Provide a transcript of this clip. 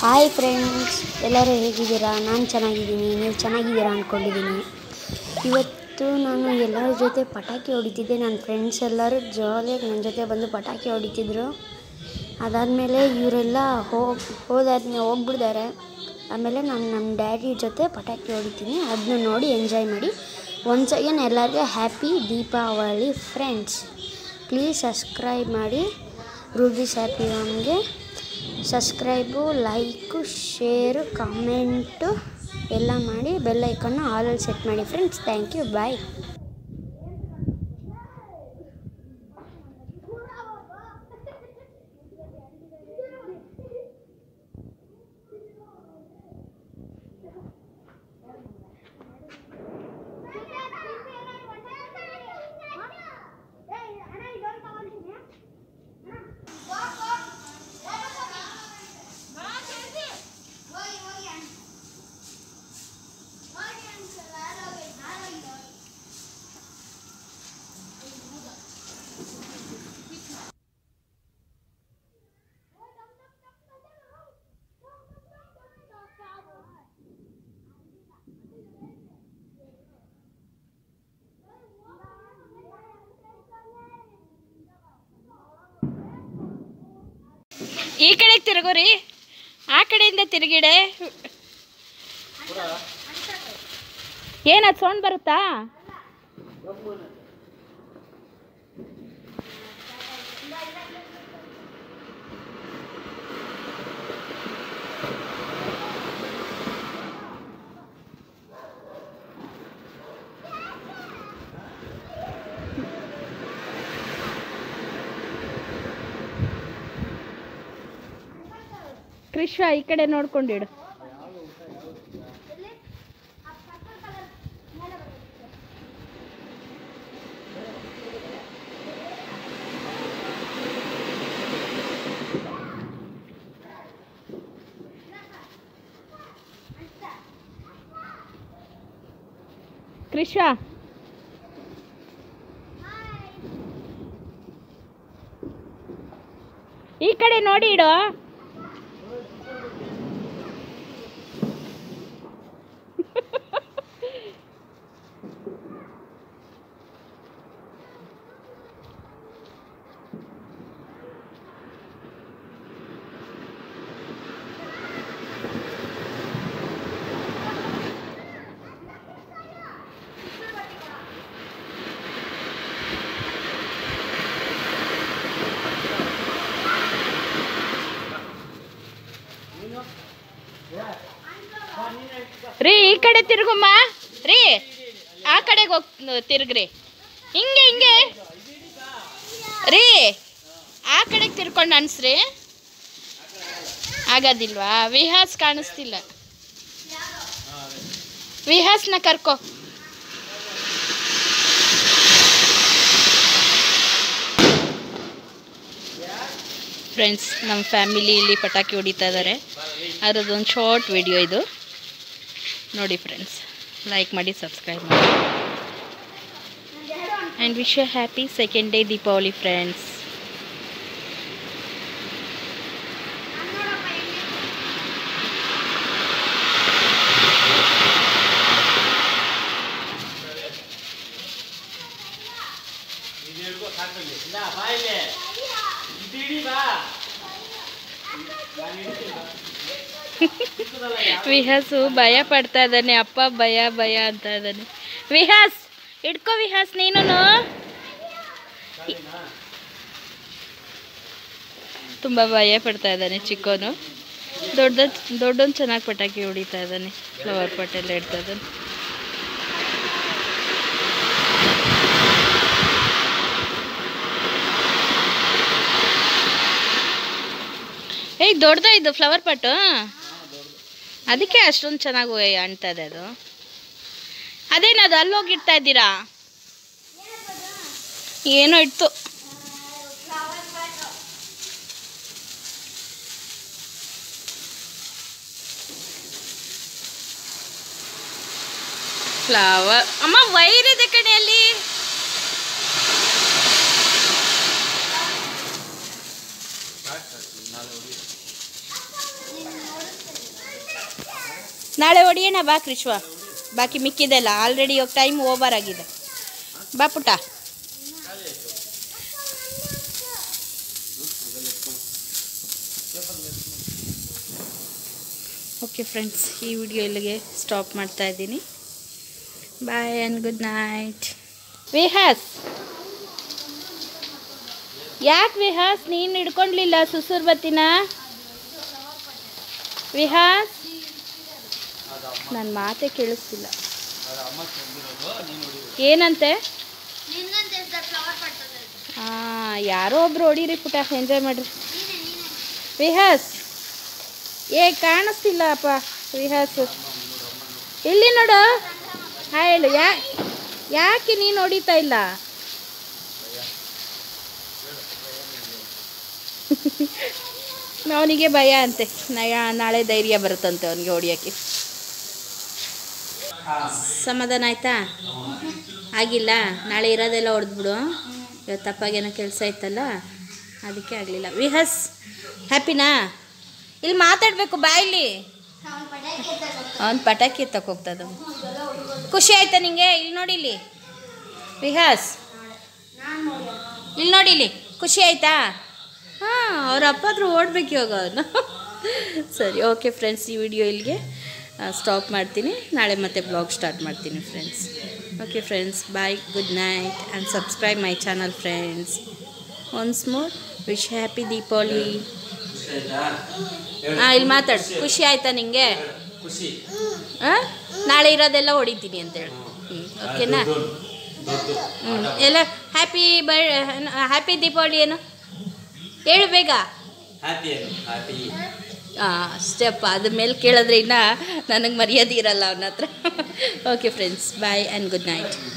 hi friends ಎಲ್ಲರೂ ಹೇಗಿದ್ದೀರಾ ನಾನು ಚೆನ್ನಾಗಿದ್ದೀನಿ ನೀವು ಚೆನ್ನಾಗಿದ್ದೀರಾ ಅಂದ್ಕೊಂಡಿದ್ದೀನಿ ಇವತ್ತು ನಾನು ಎಲ್ಲರ ಜೊತೆ ಪಟಾಕಿ ಹೊಡಿತಿದ್ದೆ ನನ್ನ ಫ್ರೆಂಡ್ಸ್ ಎಲ್ಲರೂ ಜಾಲಿಯಾಗಿ ನನ್ನ ಜೊತೆ ಬಂದು ಪಟಾಕಿ ಹೊಡಿತಿದ್ರು ಅದಾದಮೇಲೆ ಇವರೆಲ್ಲ ಹೋಗಿ ಹೋದಾದ್ಮೇಲೆ ಹೋಗ್ಬಿಡ್ತಾರೆ ಆಮೇಲೆ ನಾನು ನಮ್ಮ ಡ್ಯಾಡಿ ಜೊತೆ ಪಟಾಕಿ ಹೊಡಿತೀನಿ ಅದನ್ನ ನೋಡಿ ಎಂಜಾಯ್ ಮಾಡಿ ಒನ್ಸ್ ಅಗೇನ್ ಎಲ್ಲರಿಗೂ happy Deepavali friends please subscribe ಮಾಡಿ ರೂಬೀಸ್ ಹ್ಯಾಪಿ ನಮಗೆ ಸಬ್ಸ್ಕ್ರೈಬು ಲೈಕು ಶೇರು ಕಮೆಂಟು ಎಲ್ಲ ಮಾಡಿ ಬೆಲ್ ಐಕನ್ನು ಆಲಲ್ಲಿ ಸೆಟ್ ಮಾಡಿ ಫ್ರೆಂಡ್ಸ್ ಥ್ಯಾಂಕ್ ಯು ಬಾಯ್ ಈ ಕಡೆಗೆ ತಿರುಗುರಿ ಆ ಕಡೆಯಿಂದ ತಿರುಗಿಡೆ ಏನದು ಸೌಂಡ್ ಬರುತ್ತಾ ಕೃಷ್ಣ ಈ ಕಡೆ ನೋಡ್ಕೊಂಡಿಡು ಕೃಷ್ಣ ಈ ಕಡೆ ನೋಡಿ ಇಡು ರೀ ಈ ಕಡೆ ತಿರುಗಮ್ಮ ರೀ ಆ ಕಡೆಗೆ ಹೋಗ್ ತಿರುಗ್ರಿ ಹಿಂಗೆ ಹಿಂಗೆ ರೀ ಆ ಕಡೆಗೆ ತಿರ್ಕೊಂಡು ಅನ್ಸ್ರಿ ಆಗೋದಿಲ್ವಾ ವಿಹಾಸ್ ಕಾಣಿಸ್ತಿಲ್ಲ ವಿಹಾಸ್ನ ಕರ್ಕೋ ಫ್ರೆಂಡ್ಸ್ ನಮ್ಮ ಫ್ಯಾಮಿಲಿ ಇಲ್ಲಿ ಪಟಾಕಿ ಹೊಡಿತಾ ಇದ್ದಾರೆ ಅದರದ್ದೊಂದು ಶಾರ್ಟ್ ವಿಡಿಯೋ ಇದು ನೋಡಿ ಫ್ರೆಂಡ್ಸ್ ಲೈಕ್ ಮಾಡಿ ಸಬ್ಸ್ಕ್ರೈಬ್ ಮಾಡಿ and wish a happy second day Deepavali friends Vihas ಭಯ ಪಡ್ತಾ ಇದ್ದಾನೆ ಅಪ್ಪ ಭಯ ಭಯ ಅಂತ ಇದ್ದಾನೆ ವಿಹಾಸ್ ಇಟ್ಕೋ ವಿಹಾಸ್ ನೀನು ತುಂಬ ಭಯ ಪಡ್ತಾ ಇದ್ದಾನೆ ಚಿಕ್ಕವನು ದೊಡ್ಡ ದೊಡ್ಡವನು ಚೆನ್ನಾಗಿ ಪಟಾಕಿ ಹೊಡಿತಾ ಇದ್ದಾನೆ ಫ್ಲವರ್ ಪಾಟ್ ಎಲ್ಲ ಇಡ್ತಾ ಇದ್ದಾನೆ ಏಯ್ ದೊಡ್ಡದ ಇದು ಫ್ಲವರ್ ಪಾಟು ಅದಕ್ಕೆ ಅಷ್ಟೊಂದು ಚೆನ್ನಾಗಿ ಅಂಟ್ತಾ ಇದೆ ಅದು ಅದೇನದು ಅಲ್ಲಿ ಹೋಗಿ ಇಡ್ತಾ ಇದ್ದೀರಾ ಏನೋ ಇತ್ತು ಫ್ಲವರ್ ಅಮ್ಮ ವೈರ್ ಇದೆ ಕಣೆ ಅಲ್ಲಿ ನಾಳೆ ಹೊಡಿಯೋಣ ಬಾ ಕೃಷ್ವ ಬಾಕಿ ಮಿಕ್ಕಿದೆಲ್ಲ ಆಲ್ರೆಡಿ ಇವಾಗ ಟೈಮ್ ಓವರ್ ಆಗಿದೆ ಬಾ ಪುಟ್ಟ ಓಕೆ ಫ್ರೆಂಡ್ಸ್ ಈ ವಿಡಿಯೋ ಇಲ್ಲಿಗೆ ಸ್ಟಾಪ್ ಮಾಡ್ತಾ ಇದ್ದೀನಿ bye and good night Vihas ಯಾಕೆ ವಿಹಾಸ್ ನೀನು ಹಿಡ್ಕೊಂಡ್ಲಿಲ್ಲ ಸುಸೂರ್ ಬತ್ತಿನ ವಿಹಾಸ್ ನನ್ನ ಮಾತೇ ಕೇಳಿಸ್ತಿಲ್ಲ ಏನಂತೆ ಹಾಂ ಯಾರೋ ಒಬ್ರು ಹೊಡೀರಿ ಪುಟ ಎಂಜಾಯ್ ಮಾಡ್ರಿ ವಿಹಾಸ್ ಏ ಕಾಣಿಸ್ತಿಲ್ಲ ಅಪ್ಪ ವಿಹಾಸ್ ಇಲ್ಲಿ ನೋಡು ಹಾಂ ಹೇಳು ಯಾ ಯಾಕೆ ನೀನು ಹೊಡಿತಾ ಇಲ್ಲ ಅವನಿಗೆ ಭಯ ಅಂತೆ ನಾ- ನಾಳೆ ಧೈರ್ಯ ಬರುತ್ತಂತೆ ಅವನಿಗೆ ಹೊಡಿಯೋಕ್ಕೆ ಸಮಾಧಾನ ಆಯ್ತಾ ಆಗಿಲ್ಲ ನಾಳೆ ಇರೋದೆಲ್ಲ ಹೊಡೆದ್ಬಿಡು ಇವತ್ತು ತಪ್ಪಾಗೇನೋ ಕೆಲಸ ಇತ್ತಲ್ಲ ಅದಕ್ಕೆ ಆಗಲಿಲ್ಲ ವಿಹಸ್ ಹ್ಯಾಪಿನಾ ಇಲ್ಲಿ ಮಾತಾಡಬೇಕು ಬಾಯಲ್ಲಿ ಅವ್ನು ಪಟಾಕಿ ತಗೋಗ್ತದ ಖುಷಿ ಆಯ್ತಾ ನಿಂಗೆ ಇಲ್ಲಿ ನೋಡಿ ಇಲ್ಲಿ ವಿಹಾಸ್ ಇಲ್ಲಿ ನೋಡಿ ಇಲ್ಲಿ ಖುಷಿ ಆಯ್ತಾ ಹಾಂ ಅವ್ರ ಅಪ್ಪ ಹತ್ರ ಓಡ್ಬೇಕು ಇವಾಗ ಅವನು ಸರಿ ಓಕೆ ಫ್ರೆಂಡ್ಸ್ ಈ ವಿಡಿಯೋ ಇಲ್ಲಿಗೆ ಸ್ಟಾಪ್ ಮಾಡ್ತೀನಿ ನಾಳೆ ಮತ್ತೆ ಬ್ಲಾಗ್ ಸ್ಟಾರ್ಟ್ ಮಾಡ್ತೀನಿ friends okay friends bye good night and subscribe my channel friends once more wish happy Deepavali ಹಾಂ ಇಲ್ಲಿ ಮಾತಾಡು ಖುಷಿ ಆಯ್ತಾ ನಿಂಗೆ ಖುಷಿ ಹಾಂ ನಾಳೆ ಇರೋದೆಲ್ಲ ಹೊಡಿತೀನಿ ಅಂತೇಳಿ ಹ್ಞೂ ಓಕೆನಾ ಹ್ಞೂ ಎಲ್ಲ ಹ್ಯಾಪಿ ಬರ್ ಹ್ಯಾಪಿ ದೀಪಾವಳಿ ಏನು ಹೇಳು ಬೇಗ ಹ್ಯಾಪಿ ಹ್ಯಾಪಿ ಹಾಂ ಅಷ್ಟೇಪ್ಪ ಅದ್ರ ಮೇಲೆ ಕೇಳಿದ್ರೆ ಇನ್ನ ನನಗೆ ಮರ್ಯಾದೆ ಇರಲ್ಲ ಅವನ ಹತ್ರ okay friends bye and good night